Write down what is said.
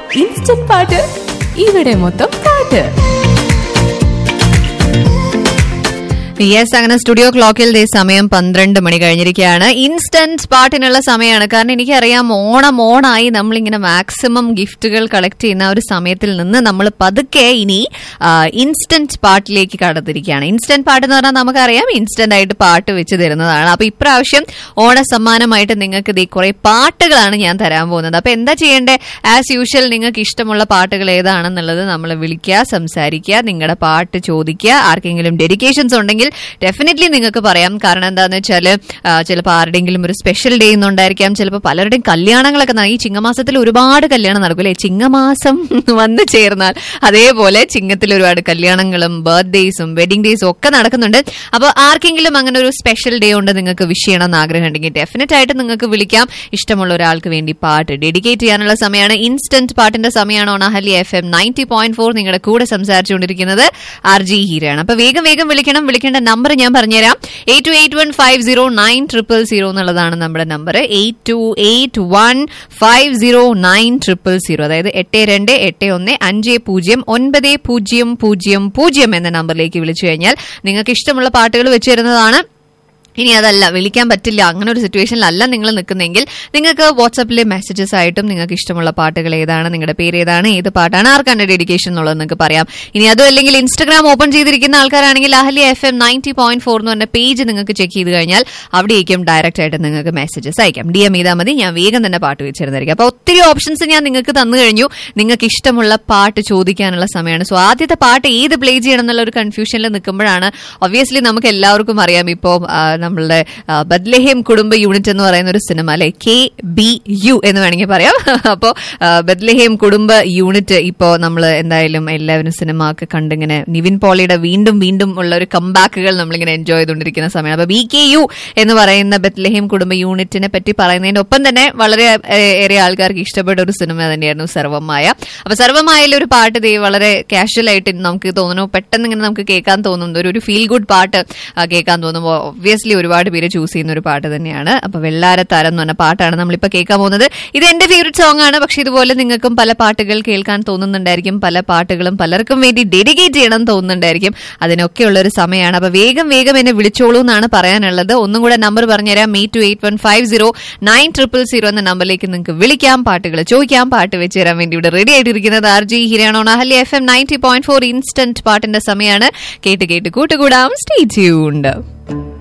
instant പാട്ട് ഇവിടെ മൊത്തം പാട്ട് യെസ് അങ്ങനെ സ്റ്റുഡിയോ ക്ലോക്കിൽ ദേ സമയം പന്ത്രണ്ട് മണി കഴിഞ്ഞിരിക്കുകയാണ് ഇൻസ്റ്റന്റ് പാട്ടിനുള്ള സമയമാണ് കാരണം എനിക്കറിയാം ഓണം ഓണായി നമ്മളിങ്ങനെ മാക്സിമം ഗിഫ്റ്റുകൾ കളക്ട് ചെയ്യുന്ന ആ ഒരു സമയത്തിൽ നിന്ന് നമ്മൾ പതുക്കെ ഇനി ഇൻസ്റ്റന്റ് പാട്ടിലേക്ക് കടന്നിരിക്കുകയാണ് ഇൻസ്റ്റന്റ് പാട്ട് എന്ന് പറഞ്ഞാൽ നമുക്കറിയാം ഇൻസ്റ്റന്റ് ആയിട്ട് പാട്ട് വെച്ച് തരുന്നതാണ് അപ്പൊ ഇപ്രാവശ്യം ഓണ സമ്മാനമായിട്ട് നിങ്ങൾക്ക് ദേ കുറെ പാട്ടുകളാണ് ഞാൻ തരാൻ പോകുന്നത് അപ്പൊ എന്താ ചെയ്യേണ്ടേ ആസ് യൂഷ്വൽ നിങ്ങൾക്ക് ഇഷ്ടമുള്ള പാട്ടുകൾ ഏതാണെന്നുള്ളത് നമ്മൾ വിളിക്കുക സംസാരിക്കുക നിങ്ങളുടെ പാട്ട് ചോദിക്കുക ആർക്കെങ്കിലും ഡെഡിക്കേഷൻസ് ഉണ്ടെങ്കിൽ ഡെഫിനറ്റ്ലി നിങ്ങൾക്ക് പറയാം കാരണം എന്താന്ന് വെച്ചാല് ആ, ചിലപ്പോൾ ആരുടെയെങ്കിലും ഒരു സ്പെഷ്യൽ ഡേ ഇന്നുണ്ടായിരിക്കാം ചിലപ്പോൾ പലരുടെയും കല്യാണങ്ങളൊക്കെ നട- ഈ ചിങ്ങമാസത്തിൽ ഒരുപാട് കല്യാണം നടക്കും അല്ലെ ചിങ്ങമാസം വന്നു ചേർന്നാൽ അതേപോലെ ചിങ്ങത്തിൽ ഒരുപാട് കല്യാണങ്ങളും ബർത്ത്ഡേസും വെഡിങ് ഡേയ്സും ഒക്കെ നടക്കുന്നുണ്ട് അപ്പോൾ ആർക്കെങ്കിലും അങ്ങനെ ഒരു സ്പെഷ്യൽ ഡേ ഉണ്ട് നിങ്ങൾക്ക് വിഷ് ചെയ്യണം എന്ന് ആഗ്രഹം ഉണ്ടെങ്കിൽ ഡെഫിനറ്റ് ആയിട്ട് നിങ്ങൾക്ക് വിളിക്കാം ഇഷ്ടമുള്ള ഒരാൾക്ക് വേണ്ടി പാട്ട് ഡെഡിക്കേറ്റ് ചെയ്യാനുള്ള സമയമാണ് ഇൻസ്റ്റന്റ് പാട്ടിന്റെ സമയമാണ് ഓണാഹലി F M ninety point four നിങ്ങളുടെ കൂടെ സംസാരിച്ചുകൊണ്ടിരിക്കുന്നത് ആർ ജി ഹീരയാണ് അപ്പൊ വേഗം വേഗം വിളിക്കണം വിളിക്കേണ്ട നമ്പർ ഞാൻ പറഞ്ഞുതരാം eight two eight one five zero nine triple zero എന്നുള്ളതാണ് നമ്മുടെ number eight two eight one five zero nine triple zero അതായത് എട്ട് രണ്ട് എട്ട് ഒന്ന് അഞ്ച് പൂജ്യം ഒൻപത് പൂജ്യം പൂജ്യം പൂജ്യം എന്ന നമ്പറിലേക്ക് വിളിച്ചു കഴിഞ്ഞാൽ നിങ്ങൾക്ക് ഇഷ്ടമുള്ള പാട്ടുകൾ വെച്ച് തരുന്നതാണ് ഇനി അതല്ല വിളിക്കാൻ പറ്റില്ല അങ്ങനെ ഒരു സിറ്റുവേഷനിലല്ല നിങ്ങൾ നിൽക്കുന്നെങ്കിൽ നിങ്ങൾക്ക് വാട്സപ്പിലെ മെസ്സേജസ് ആയിട്ടും നിങ്ങൾക്ക് ഇഷ്ടമുള്ള പാട്ടുകൾ ഏതാണ് നിങ്ങളുടെ പേര് ഏതാണ് ഏത് പാട്ടാണ് ആർക്കാണ് ഡെഡിക്കേഷൻ എന്നുള്ളത് നിങ്ങൾക്ക് പറയാം ഇനി അതും അല്ലെങ്കിൽ ഇൻസ്റ്റഗ്രാം ഓപ്പൺ ചെയ്തിരിക്കുന്ന ആൾക്കാരാണെങ്കിൽ Ahalya F M ninety point four എന്ന് പറഞ്ഞ പേജ് നിങ്ങൾക്ക് ചെക്ക് ചെയ്ത് കഴിഞ്ഞാൽ അവിടേക്കും ഡയറക്റ്റ് ആയിട്ട് നിങ്ങൾക്ക് മെസ്സേജസ് അയക്കാം ഡി എം ചെയ്താൽ മതി ഞാൻ വേഗം തന്നെ പാട്ട് വെച്ചിരുന്നായിരിക്കും അപ്പോൾ ഒത്തിരി ഓപ്ഷൻസ് ഞാൻ നിങ്ങൾക്ക് തന്നു കഴിഞ്ഞു നിങ്ങൾക്ക് ഇഷ്ടമുള്ള പാട്ട് ചോദിക്കാനുള്ള സമയമാണ് സോ ആദ്യത്തെ പാട്ട് ഏത് പ്ലേ ചെയ്യണം എന്നുള്ള ഒരു കൺഫ്യൂഷനിൽ നിൽക്കുമ്പോഴാണ് ഒബ്വിയസ്ലി നമുക്ക് എല്ലാവർക്കും അറിയാം ഇപ്പോൾ നമ്മളുടെ ആ, ബദ്ലഹേം കുടുംബ യൂണിറ്റ് എന്ന് പറയുന്ന ഒരു സിനിമ അല്ലെ കെ ബി യു എന്ന് വേണമെങ്കിൽ പറയാം അപ്പോൾ ബദ്ലഹേം കുടുംബ യൂണിറ്റ് ഇപ്പോൾ നമ്മൾ എന്തായാലും എല്ലാവരും സിനിമ ഒക്കെ കണ്ടിങ്ങനെ നിവിൻ പോളിയുടെ വീണ്ടും വീണ്ടും ഉള്ള ഒരു കംബാക്കുകൾ നമ്മളിങ്ങനെ എൻജോയ് ചെയ്തുകൊണ്ടിരിക്കുന്ന സമയമാണ് അപ്പോൾ ബി കെ യു എന്ന് പറയുന്ന ബത്ലഹേം കുടുംബ യൂണിറ്റിനെ പറ്റി പറയുന്നതിന്റെ ഒപ്പം തന്നെ വളരെ ഏ- ഏറെ ആൾക്കാർക്ക് ഇഷ്ടപ്പെട്ട ഒരു സിനിമ തന്നെയായിരുന്നു സർവമായ അപ്പൊ സർവമായയിലെ ഒരു പാട്ട് ദേ വളരെ കാഷ്വൽ ആയിട്ട് നമുക്ക് തോന്നുന്നു പെട്ടെന്ന് ഇങ്ങനെ നമുക്ക് കേൾക്കാൻ തോന്നുന്നു ഒരു ഒരു ഫീൽ ഗുഡ് പാട്ട് ആ, കേൾക്കാൻ തോന്നുമ്പോൾ ഒബ്വിയസ്ലി ഒരുപാട് പേര് ചൂസ് ചെയ്യുന്ന ഒരു പാട്ട് തന്നെയാണ് അപ്പൊ വെള്ളാരത്താരം എന്ന് പറഞ്ഞ പാട്ടാണ് നമ്മളിപ്പോ കേൾക്കാൻ പോകുന്നത് ഇത് എന്റെ ഫേവറേറ്റ് സോങ് ആണ് പക്ഷെ ഇതുപോലെ നിങ്ങൾക്കും പല പാട്ടുകൾ കേൾക്കാൻ തോന്നുന്നുണ്ടായിരിക്കും പല പാട്ടുകളും പലർക്കും വേണ്ടി ഡെഡിക്കേറ്റ് ചെയ്യണം തോന്നുന്നുണ്ടായിരിക്കും അതിനൊക്കെയുള്ള ഒരു സമയമാണ് അപ്പൊ വേഗം വേഗം എന്നെ വിളിച്ചോളൂ എന്നാണ് പറയാനുള്ളത് ഒന്നും കൂടെ നമ്പർ പറഞ്ഞുതരാം eight two eight one five zero nine triple zero എന്ന നമ്പറിലേക്ക് നിങ്ങൾക്ക് വിളിക്കാം പാട്ടുകൾ ചോദിക്കാം പാട്ട് വെച്ച് തരാൻ വേണ്ടി ഇവിടെ റെഡി ആയിട്ടിരിക്കുന്നത് ആർ ജി ഹിരാണോ Ahalya F M ninety point four instant പാട്ടിന്റെ സമയമാണ് കേട്ട് കേട്ട് കൂട്ടുകൂടാം സ്റ്റേ ട്യൂൺഡ്